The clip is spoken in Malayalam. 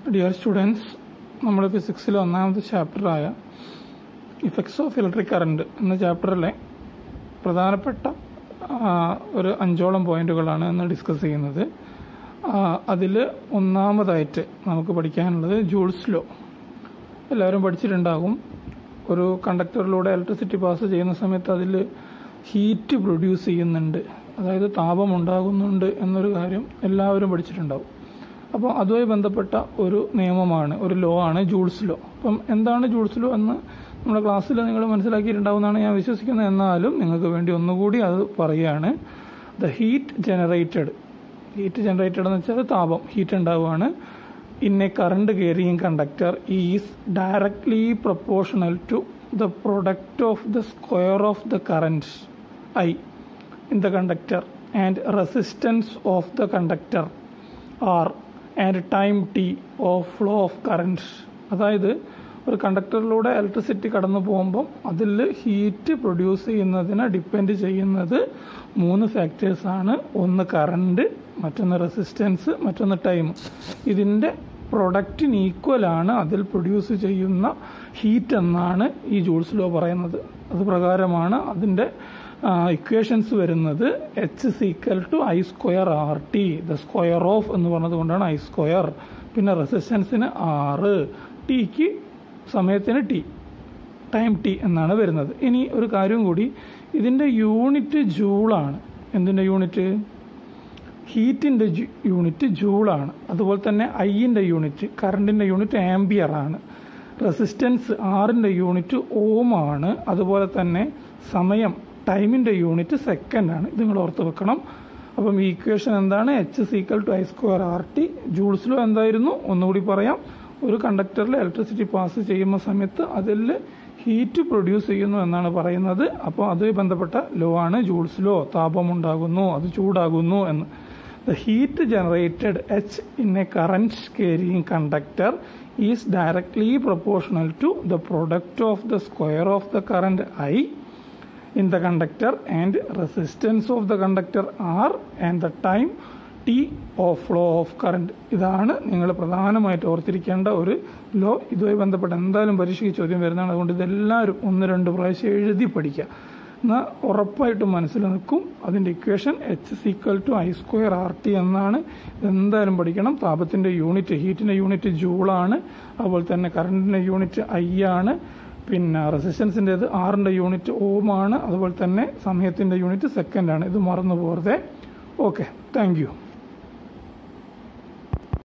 ഡിയർ സ്റ്റുഡൻസ് നമ്മൾ ഫിസിക്സിലെ ഒന്നാമത്തെ ചാപ്റ്ററായ ഇഫക്ട്സ് ഓഫ് ഇലക്ട്രിക് കറണ്ട് എന്ന ചാപ്റ്ററിലെ പ്രധാനപ്പെട്ട ആ, ഒരു അഞ്ചോളം പോയിന്റുകളാണ് ഇന്ന് ഡിസ്കസ് ചെയ്യുന്നത് അതിൽ ഒന്നാമതായിട്ട് നമുക്ക് പഠിക്കാനുള്ളത് ജൂൾസ് ലോ എല്ലാവരും പഠിച്ചിട്ടുണ്ടാകും ഒരു കണ്ടക്ടറിലൂടെ ഇലക്ട്രിസിറ്റി പാസ് ചെയ്യുന്ന സമയത്ത് അതിൽ ഹീറ്റ് പ്രൊഡ്യൂസ് ചെയ്യുന്നുണ്ട് അതായത് താപം ഉണ്ടാകുന്നുണ്ട് എന്നൊരു കാര്യം എല്ലാവരും പഠിച്ചിട്ടുണ്ടാവും അപ്പോൾ അതുമായി ബന്ധപ്പെട്ട ഒരു നിയമമാണ് ഒരു ലോ ആണ് ജൂൾസ് ലോ അപ്പം എന്താണ് ജൂൾസ് ലോ എന്ന് നമ്മുടെ ക്ലാസ്സിൽ നിങ്ങൾ മനസ്സിലാക്കിയിട്ടുണ്ടാവുമെന്നാണ് ഞാൻ വിശ്വസിക്കുന്നത് എന്നാലും നിങ്ങൾക്ക് വേണ്ടി ഒന്നുകൂടി അത് പറയുകയാണ് the heat generated heat generated എന്ന് വെച്ചാൽ താപം ഹീറ്റ് ഉണ്ടാവുകയാണ് in a current carrying conductor is directly proportional to the product of the square of the current I in the conductor and resistance of the conductor R and time t of flow of current അതായത് ഒരു കണ്ടക്ടറിലൂടെ ഇലക്ട്രിസിറ്റി കടന്നു പോകുമ്പം അതിൽ ഹീറ്റ് പ്രൊഡ്യൂസ് ചെയ്യുന്നതിനെ ഡിപ്പെൻഡ് ചെയ്യുന്നത് മൂന്ന് ഫാക്ടേഴ്സാണ് ഒന്ന് കറണ്ട് മറ്റൊന്ന് റെസിസ്റ്റൻസ് മറ്റൊന്ന് ടൈം ഇതിൻ്റെ പ്രൊഡക്റ്റിന് ഈക്വലാണ് അതിൽ പ്രൊഡ്യൂസ് ചെയ്യുന്ന ഹീറ്റ് എന്നാണ് ഈ ജൂൾസ് ലോ പറയുന്നത് അത് പ്രകാരമാണ് അതിൻ്റെ ഇക്വേഷൻസ് വരുന്നത് H equal to I square R T the square of എന്ന് പറഞ്ഞതുകൊണ്ടാണ് ഐ സ്ക്വയർ പിന്നെ റെസിസ്റ്റൻസിന് ആറ് ടിക്ക് സമയത്തിന് ടി ടൈം ടി എന്നാണ് വരുന്നത് ഇനി ഒരു കാര്യം കൂടി ഇതിൻ്റെ യൂണിറ്റ് ജൂളാണ് എന്തിൻ്റെ യൂണിറ്റ് ഹീറ്റിൻ്റെ യൂണിറ്റ് ജൂളാണ് അതുപോലെ തന്നെ ഐയിൻ്റെ യൂണിറ്റ് കറണ്ടിൻ്റെ യൂണിറ്റ് ആംബിയർ ആണ് റെസിസ്റ്റൻസ് ആറിൻ്റെ യൂണിറ്റ് ഓം ആണ് അതുപോലെ തന്നെ സമയം ടൈമിൻ്റെ യൂണിറ്റ് സെക്കൻഡ് ആണ് ഇത് നിങ്ങൾ ഓർത്ത് വെക്കണം അപ്പം ഈ ഇക്വേഷൻ എന്താണ് H equal to I square R T ജൂൾസിലോ എന്തായിരുന്നു ഒന്നുകൂടി പറയാം ഒരു കണ്ടക്ടറിൽ ഇലക്ട്രിസിറ്റി പാസ് ചെയ്യുന്ന സമയത്ത് അതിൽ ഹീറ്റ് പ്രൊഡ്യൂസ് ചെയ്യുന്നു എന്നാണ് പറയുന്നത് അപ്പോൾ അതുമായി ബന്ധപ്പെട്ട ലോ ആണ് ജൂൾസ് ലോ താപമുണ്ടാകുന്നു അത് ചൂടാകുന്നു എന്ന് the heat generated H in a current carrying conductor is directly proportional to the product of the square of the current I in the conductor and resistance of the conductor R and the time T of flow of current ഇതാണ് നിങ്ങൾ പ്രധാനമായിട്ട് ഓർത്തിരിക്കേണ്ട ഒരു ലോ ഇതുമായി ബന്ധപ്പെട്ട് എന്തായാലും പരീക്ഷയ്ക്ക് ചോദ്യം വരുന്നതാണ് അതുകൊണ്ട് ഇതെല്ലാവരും ഒന്ന് രണ്ട് പ്രാവശ്യം എഴുതി പഠിക്കുക എന്നാൽ ഉറപ്പായിട്ടും മനസ്സിൽ നിൽക്കും അതിൻ്റെ equation H equal to I square R T എന്നാണ് എന്തായാലും പഠിക്കണം താപത്തിൻ്റെ യൂണിറ്റ് ഹീറ്റിൻ്റെ യൂണിറ്റ് ജൂളാണ് അതുപോലെ തന്നെ കറണ്ടിൻ്റെ യൂണിറ്റ് ഐ ആണ് പിന്നെ റെസിസ്റ്റൻസിൻ്റേത് ആറിൻ്റെ യൂണിറ്റ് ഓം ആണ് അതുപോലെ തന്നെ സമയത്തിൻ്റെ യൂണിറ്റ് സെക്കൻഡ് ആണ് ഇത് മറന്നു പോകരുതേ ഓക്കെ താങ്ക് യു